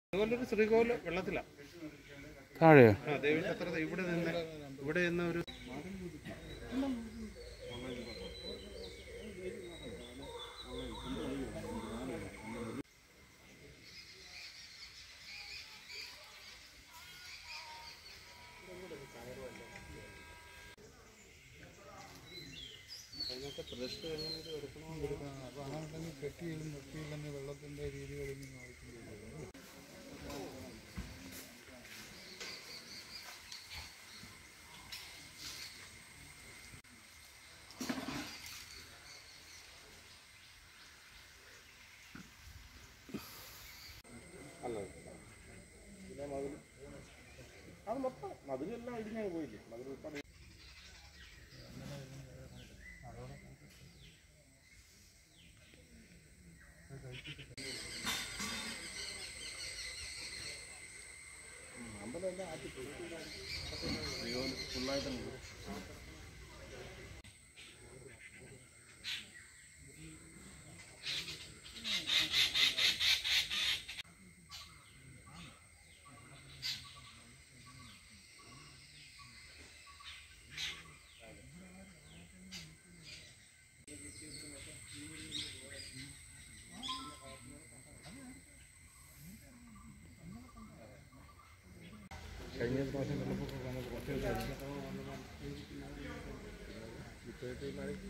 അതുപോലൊരു ശ്രീകോവിൽ വെള്ളത്തിലാണ് താഴെയോ ആ ദേവീക്ഷേത്രത്തെ ഇവിടെ നിന്ന് ഇവിടെ നിന്ന് ഒരു അത് മൊത്തം മതിലെല്ലാം ഇടിഞ്ഞങ്ങ് പോയില്ലേ മതിൽ ഉൾപ്പെടെ കഴിഞ്ഞ പ്രാവശ്യം വെള്ളപ്പൊക്കം വന്നപ്പോൾ കുറച്ച് ഇപ്പോഴത്തെ ഈ മഴ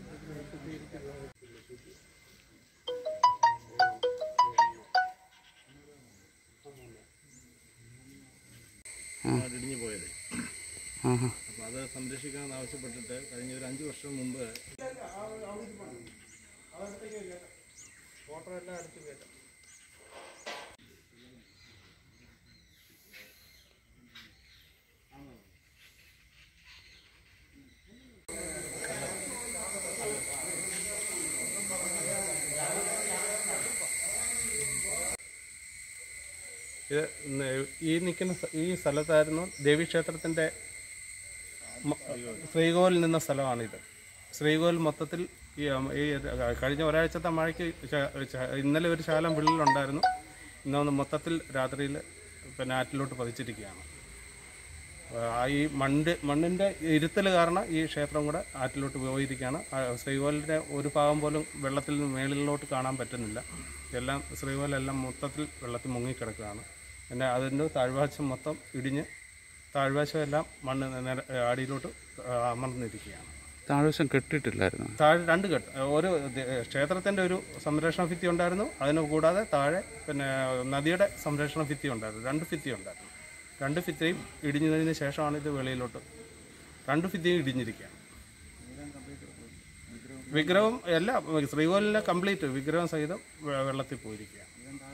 ഇടിഞ്ഞു പോയത് ആഹാ അപ്പോൾ അത് സംരക്ഷിക്കണമെന്ന് ആവശ്യപ്പെട്ടിട്ട് കഴിഞ്ഞ ഒരു അഞ്ച് വർഷം മുമ്പ് ഫോട്ടോ എല്ലാം എടുത്ത് കയറ്റാം ഇത് ന- ഈ നിൽക്കുന്ന സ്ഥ- ഈ സ്ഥലത്തായിരുന്നു ദേവീക്ഷേത്രത്തിൻ്റെ മ- ശ്രീകോവിൽ നിന്ന സ്ഥലമാണിത് ശ്രീകോവിൽ മൊത്തത്തിൽ ഈ ഉം, ഈ കഴിഞ്ഞ ഒരാഴ്ചത്തെ മഴയ്ക്ക് ശ- ശ- ഇന്നലെ ഒരു ശാലം വിള്ളിലുണ്ടായിരുന്നു ഇന്നൊന്ന് മൊത്തത്തിൽ രാത്രിയിൽ പിന്നെ ആറ്റിലോട്ട് പതിച്ചിരിക്കുകയാണ് ആ ഈ മണ്ണ് മണ്ണിൻ്റെ ഇരുത്തൽ കാരണം ഈ ക്ഷേത്രം കൂടെ ആറ്റിലോട്ട് പോയിരിക്കുകയാണ് ആ ശ്രീകോവിലിൻ്റെ ഒരു ഭാഗം പോലും വെള്ളത്തിൽ നിന്ന് മേളിലോട്ട് കാണാൻ പറ്റുന്നില്ല എല്ലാം ശ്രീകോവിലെല്ലാം മൊത്തത്തിൽ വെള്ളത്തിൽ മുങ്ങിക്കിടക്കുകയാണ് പിന്നെ അതിൻ്റെ താഴ്വാശം മൊത്തം ഇടിഞ്ഞ് താഴ്വാശം എല്ലാം മണ്ണ് നേരെ അടിയിലോട്ട് അമർന്നിരിക്കുകയാണ് താഴ്വശം കെട്ടിയിട്ടില്ലായിരുന്നു താഴെ രണ്ട് കെട്ട് ഒരു ദ- ക്ഷേത്രത്തിൻ്റെ ഒരു സംരക്ഷണ ഭിത്തി ഉണ്ടായിരുന്നു അതിന് കൂടാതെ താഴെ പിന്നെ നദിയുടെ സംരക്ഷണ ഭിത്തി ഉണ്ടായിരുന്നു രണ്ട് ഭിത്തി ഉണ്ടായിരുന്നു രണ്ട് ഭിത്തിയും ഇടിഞ്ഞതിന് ശേഷമാണ് ഇത് വെളിയിലോട്ട് രണ്ട് ഭിത്തിയും ഇടിഞ്ഞിരിക്കുകയാണ് വിഗ്രഹം എല്ലാം ശ്രീകോലിലെ കംപ്ലീറ്റ് വിഗ്രഹം സഹിതം വെ- വെള്ളത്തിൽ പോയിരിക്കുകയാണ്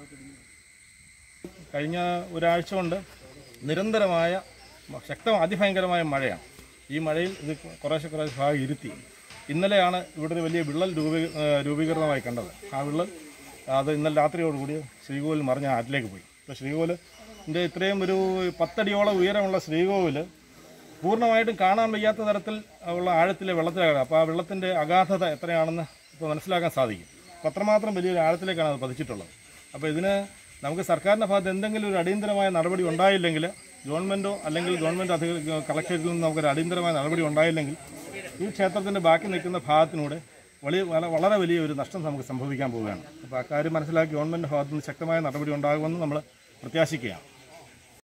കഴിഞ്ഞ ഒരാഴ്ച കൊണ്ട് നിരന്തരമായ ശക്തമായ അതിഭയങ്കരമായ മഴയാണ് ഈ മഴയിൽ ഇത് കുറേശ്ശെ കുറേശ്ശെ ഭാഗം ഇരുത്തി ഇന്നലെയാണ് ഇവിടെ ഒരു വലിയ വിള്ളൽ രൂപീ ഏഹ് രൂപീകൃതമായി കണ്ടത് ആ വിള്ളൽ അത് ഇന്നലെ രാത്രിയോടുകൂടി ശ്രീകോവിൽ മറിഞ്ഞ ആറ്റിലേക്ക് പോയി ഇപ്പോൾ ശ്രീകോവിലിൻ്റെ ഇത്രയും ഒരു പത്തടിയോളം ഉയരമുള്ള ശ്രീകോവിൽ പൂർണ്ണമായിട്ടും കാണാൻ വയ്യാത്ത തരത്തിൽ ഉള്ള ആഴത്തിലെ വെള്ളത്തിലാണ് അപ്പോൾ ആ വെള്ളത്തിൻ്റെ അഗാധത എത്രയാണെന്ന് ഇപ്പോൾ മനസ്സിലാക്കാൻ സാധിക്കും അപ്പോൾ അത്രമാത്രം വലിയൊരു ആഴത്തിലേക്കാണ് അത് പതിച്ചിട്ടുള്ളത് അപ്പോൾ ഇതിന് നമുക്ക് സർക്കാരിൻ്റെ ഭാഗത്ത് എന്തെങ്കിലും ഒരു അടിയന്തരമായ നടപടി ഉണ്ടായില്ലെങ്കിൽ ഗവൺമെൻറ്റോ അല്ലെങ്കിൽ ഗവൺമെൻറ് അധികൃതർ കളക്ടറേറ്റിൽ നിന്ന് നമുക്കൊരു അടിയന്തരമായ നടപടി ഉണ്ടായില്ലെങ്കിൽ ഈ ക്ഷേത്രത്തിൻ്റെ ബാക്കി നിൽക്കുന്ന ഭാഗത്തിനൂടെ വലിയ വള- വളരെ വലിയ ഒരു നഷ്ടം നമുക്ക് സംഭവിക്കാൻ പോവുകയാണ് അപ്പോൾ അക്കാര്യം മനസ്സിലാക്കി ഗവൺമെൻറ് ഭാഗത്തു നിന്ന് ശക്തമായ നടപടി ഉണ്ടാകുമെന്ന് നമ്മൾ പ്രത്യാശിക്കുകയാണ്